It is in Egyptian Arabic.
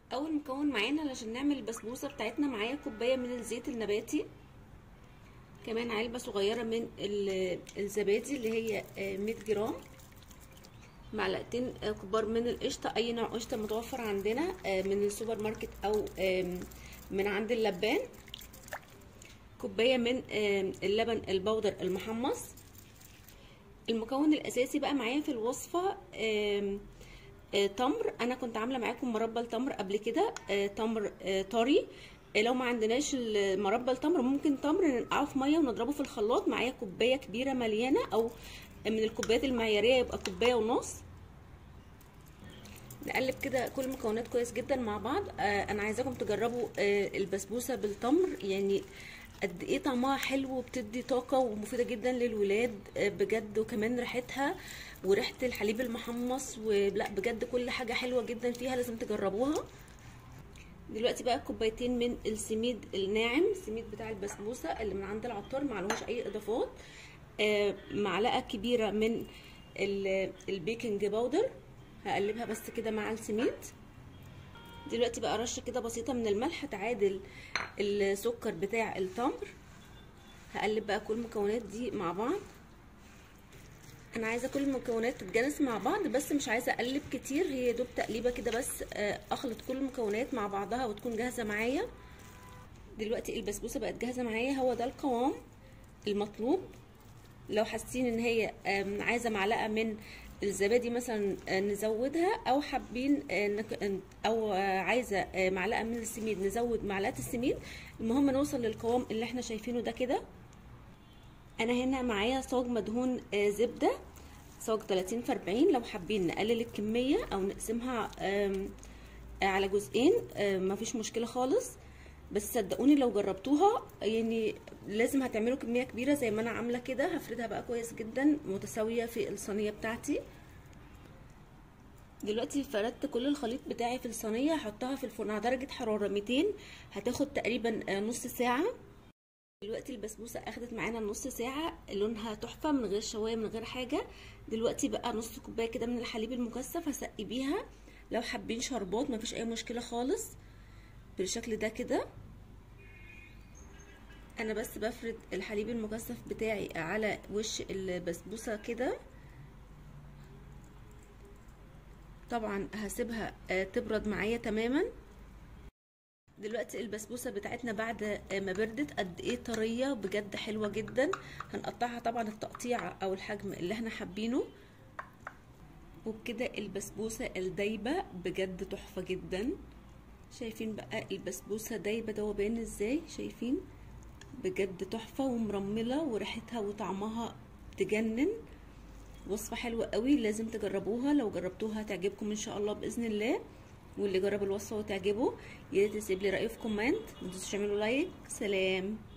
اول مكون معانا علشان نعمل البسبوسه بتاعتنا معايا كوبايه من الزيت النباتي كمان علبه صغيره من الزبادي اللي هي 100 جرام معلقتين كبار من القشطه اي نوع قشطه متوفر عندنا من السوبر ماركت او من عند اللبان كوبايه من اللبن البودر المحمص المكون الاساسي بقى معايا في الوصفه تمر انا كنت عامله معاكم مربى التمر قبل كده تمر طري لو ما عندناش مربى التمر ممكن تمر ننقعه في ميه ونضربه في الخلاط معايا كوبايه كبيره مليانه او من الكوبايات المعياريه يبقى كوبايه ونص نقلب كده كل المكونات كويس جدا مع بعض انا عايزاكم تجربوا البسبوسه بالتمر يعني قد ايه طعمها حلو وبتدي طاقه ومفيده جدا للولاد بجد وكمان ريحتها وريحه الحليب المحمص ولا بجد كل حاجه حلوه جدا فيها لازم تجربوها دلوقتي بقى كوبايتين من السميد الناعم السميد بتاع البسبوسه اللي من عند العطار معلوش اي اضافات آه معلقه كبيره من البيكنج باودر هقلبها بس كده مع السميد دلوقتي بقى رشه كده بسيطه من الملح تعادل السكر بتاع التمر هقلب بقى كل المكونات دي مع بعض انا عايزه كل المكونات تتجانس مع بعض بس مش عايزه اقلب كتير هي دوب تقليبه كده بس اخلط كل المكونات مع بعضها وتكون جاهزه معايا دلوقتي البسبوسه بقت جاهزه معايا هو ده القوام المطلوب لو حاسين ان هي عايزه معلقه من الزبادي مثلا نزودها او حابين او عايزه معلقه من السميد نزود معلقه السميد المهم نوصل للقوام اللي احنا شايفينه ده كده انا هنا معايا صاج مدهون زبده صاج 30 في 40 لو حابين نقلل الكميه او نقسمها على جزئين مفيش مشكله خالص بس صدقوني لو جربتوها يعني لازم هتعملوا كميه كبيره زي ما انا عامله كده هفردها بقى كويس جدا متساويه في الصينيه بتاعتي دلوقتي فردت كل الخليط بتاعي في الصينيه هحطها في الفرن على درجه حراره 200 هتاخد تقريبا نص ساعه دلوقتي البسبوسه اخدت معانا نص ساعه لونها تحفه من غير شوايه من غير حاجه دلوقتي بقى نص كوبايه كده من الحليب المكثف هسقي بيها لو حابين شربات مفيش اي مشكله خالص بالشكل ده كده انا بس بفرد الحليب المكثف بتاعي على وش البسبوسه كده طبعا هسيبها تبرد معايا تماما دلوقتي البسبوسه بتاعتنا بعد ما بردت قد ايه طريه بجد حلوه جدا هنقطعها طبعا التقطيع او الحجم اللي احنا حابينه وبكده البسبوسه الدايبه بجد تحفه جدا شايفين بقى البسبوسه دايبه ده باين ازاي شايفين بجد تحفه ومرمله وريحتها وطعمها تجنن وصفه حلوه قوي لازم تجربوها لو جربتوها هتعجبكم ان شاء الله باذن الله واللي جرب الوصفه وتعجبه يا ريت تسيب لي رايه في كومنت ما تنسوش تعملوا لايك سلام